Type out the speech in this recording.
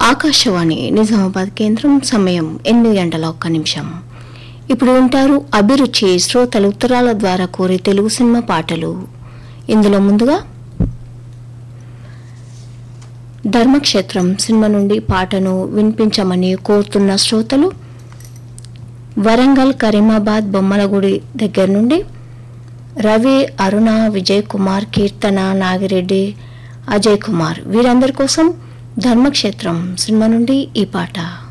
ఆకాశవాణి నిజామాబాద్ కేంద్రం సమయం ఎనిమిది గంటల ఒక్క నిమిషం ఇప్పుడు ఉంటారు అభిరుచి శ్రోతలు ఉత్తరాల ద్వారా కోరే తెలుగు సినిమా పాటలు ఇందులో ముందుగా ధర్మక్షేత్రం సినిమా నుండి పాటను వినిపించమని కోరుతున్న శ్రోతలు వరంగల్ కరీమాబాద్ బొమ్మలగుడి దగ్గర నుండి రవి అరుణ విజయ్ కుమార్ కీర్తన నాగిరెడ్డి అజయ్ కుమార్ వీరందరి కోసం ధర్మక్షేత్రం సినిమా నుండి ఈ పాట